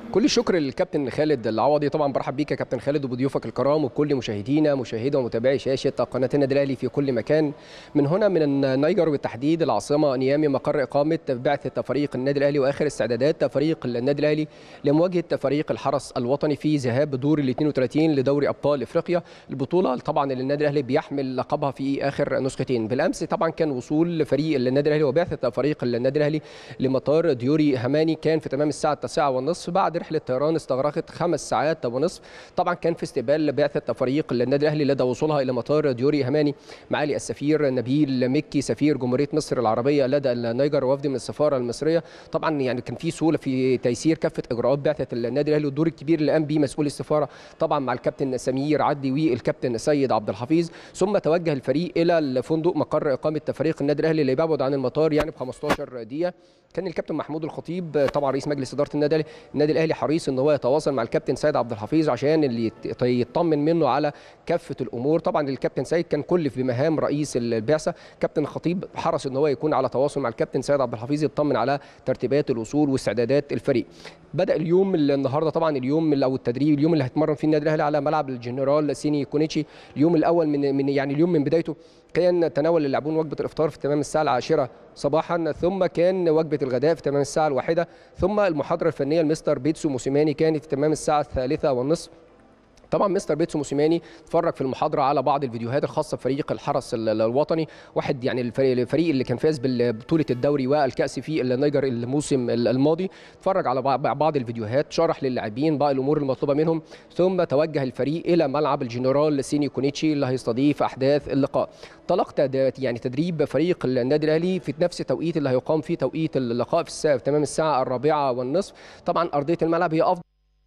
كل الشكر للكابتن خالد العوضي طبعا برحب بيك يا كابتن خالد وبضيوفك الكرام وبكل مشاهدينا مشاهدي ومتابعي شاشه قناه النادي الاهلي في كل مكان من هنا من النيجر بالتحديد العاصمه نيامي مقر اقامه بعثه فريق النادي الاهلي واخر استعدادات فريق النادي الاهلي لمواجهه فريق الحرس الوطني في ذهاب دور ال 32 لدوري ابطال افريقيا البطوله طبعا اللي النادي الاهلي بيحمل لقبها في اخر نسختين بالامس طبعا كان وصول فريق النادي الاهلي وبعثه فريق النادي الاهلي لمطار ديوري هماني كان في تمام الساعه 9 ونصف بعد رحله طيران استغرقت خمس ساعات ونصف طبعا كان في استقبال بعثه فريق النادي الاهلي لدى وصولها الى مطار ديوري هماني معالي السفير نبيل مكي سفير جمهوريه مصر العربيه لدى النيجر وفد من السفاره المصريه طبعا يعني كان في سهوله في تيسير كافه اجراءات بعثه النادي الاهلي والدور الكبير اللي قام به مسؤول السفاره طبعا مع الكابتن سمير عدلي والكابتن سيد عبد الحفيظ ثم توجه الفريق الى الفندق مقر اقامه فريق النادي الاهلي اللي بيبعد عن المطار يعني ب 15 دقيقه كان الكابتن محمود الخطيب طبعا رئيس مجلس اداره النادي الاهلي النادي الاهلي حريص ان هو يتواصل مع الكابتن سيد عبد الحفيظ عشان اللي يطمن منه على كافه الامور طبعا الكابتن سيد كان كلف بمهام رئيس البعثه كابتن الخطيب حرص ان هو يكون على تواصل مع الكابتن سيد عبد الحفيظ يطمن على ترتيبات الوصول واستعدادات الفريق بدا اليوم النهارده طبعا اليوم او التدريب اليوم اللي هيتمرن فيه النادي الاهلي على ملعب الجنرال سيني كونيتشي اليوم الاول من من يعني اليوم من بدايته كان تناول اللاعبون وجبه الافطار في تمام الساعه العاشره صباحا ثم كان وجبه الغداء في تمام الساعه الواحده ثم المحاضره الفنيه لمستر بيتسو موسيماني كانت في تمام الساعه الثالثه والنصف طبعا مستر بيتسو موسيماني اتفرج في المحاضره على بعض الفيديوهات الخاصه بفريق الحرس الوطني واحد يعني الفريق اللي كان فاز ببطوله الدوري والكاس في النيجر الموسم الماضي اتفرج على بعض الفيديوهات شرح للاعبين بعض الامور المطلوبه منهم ثم توجه الفريق الى ملعب الجنرال سيني كونيتشي اللي هيستضيف احداث اللقاء طلق يعني تدريب فريق النادي الاهلي في نفس التوقيت اللي هيقام فيه توقيت اللقاء في الساعه في تمام الساعه الرابعه والنصف طبعا ارضيه الملعب هي افضل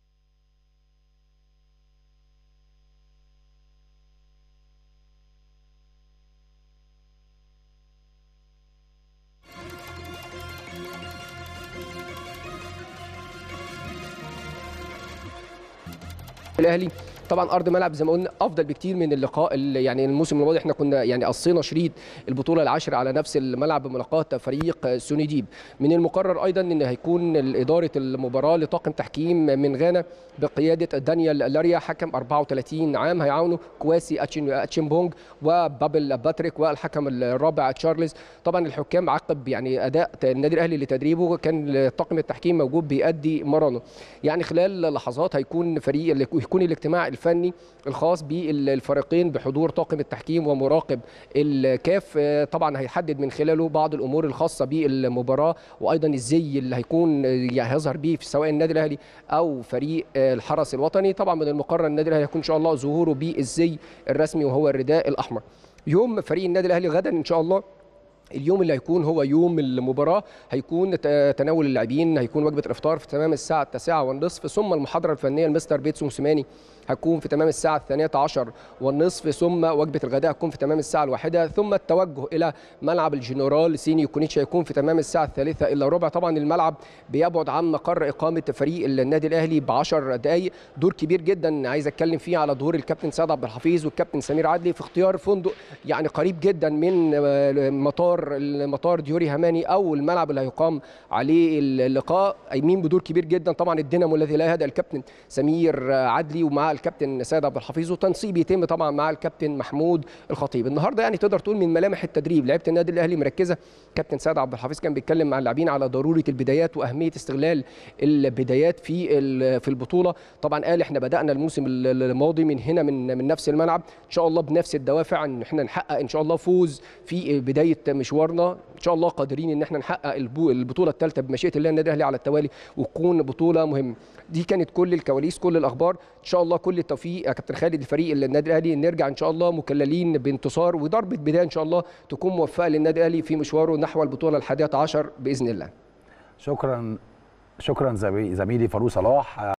الاهلي طبعا ارض ملعب زي ما قلنا افضل بكتير من اللقاء يعني الموسم الماضي احنا كنا يعني قصينا شريط البطوله العاشره على نفس الملعب بملاقاه فريق سونيديب من المقرر ايضا ان هيكون اداره المباراه لطاقم تحكيم من غانا بقياده دانيال لاريا حكم 34 عام هيعاونوا كواسي اتشيمبونج وبابل باتريك والحكم الرابع تشارلز طبعا الحكام عقب يعني اداء النادي الاهلي لتدريبه كان طاقم التحكيم موجود بيأدي مرانه يعني خلال لحظات هيكون فريق يكون الاجتماع الفني الخاص بالفريقين بحضور طاقم التحكيم ومراقب الكاف طبعا هيحدد من خلاله بعض الامور الخاصه بالمباراه وايضا الزي اللي هيكون هيظهر بيه في سواء النادي الاهلي او فريق الحرس الوطني طبعا من المقرر النادي الاهلي هيكون ان شاء الله ظهوره بالزي الرسمي وهو الرداء الاحمر يوم فريق النادي الاهلي غدا ان شاء الله اليوم اللي هيكون هو يوم المباراة هيكون تناول اللاعبين هيكون وجبة الإفطار في تمام الساعة التاسعة والنصف ثم المحاضرة الفنية لمستر بيتسو موسيماني هتكون في تمام الساعة الثانية عشر والنصف ثم وجبة الغداء هتكون في تمام الساعة الواحدة ثم التوجه إلى ملعب الجنرال سيني كونيتش هيكون في تمام الساعة الثالثة إلا ربع طبعا الملعب بيبعد عن مقر إقامة فريق النادي الأهلي ب 10 دقايق دور كبير جدا عايز أتكلم فيه على دور الكابتن سعد عبد الحفيظ والكابتن سمير عدلي في اختيار فندق يعني قريب جدا من مطار مطار ديوري هماني أو الملعب اللي هيقام عليه اللقاء قايمين بدور كبير جدا طبعا الدينامو الذي لا يهدأ الكابتن سمير عدلي ومع الكابتن سيد عبد الحفيظ وتنسيب يتم طبعا مع الكابتن محمود الخطيب النهارده يعني تقدر تقول من ملامح التدريب لعيبه النادي الاهلي مركزه كابتن سيد عبد الحفيظ كان بيتكلم مع اللاعبين على ضروره البدايات واهميه استغلال البدايات في في البطوله طبعا قال احنا بدانا الموسم الماضي من هنا من من نفس الملعب ان شاء الله بنفس الدوافع ان احنا نحقق ان شاء الله فوز في بدايه مشوارنا ان شاء الله قادرين ان احنا نحقق البطوله الثالثه بمشيئه الله النادي الاهلي على التوالي وتكون بطوله مهمه دي كانت كل الكواليس كل الاخبار ان شاء الله كل التوفيق يا كابتن خالد الفريق النادي الاهلي نرجع ان شاء الله مكللين بانتصار وضربه بدايه ان شاء الله تكون موفقه للنادي الاهلي في مشواره نحو البطوله الحادية عشر باذن الله شكرا شكرا زميلي فاروق صلاح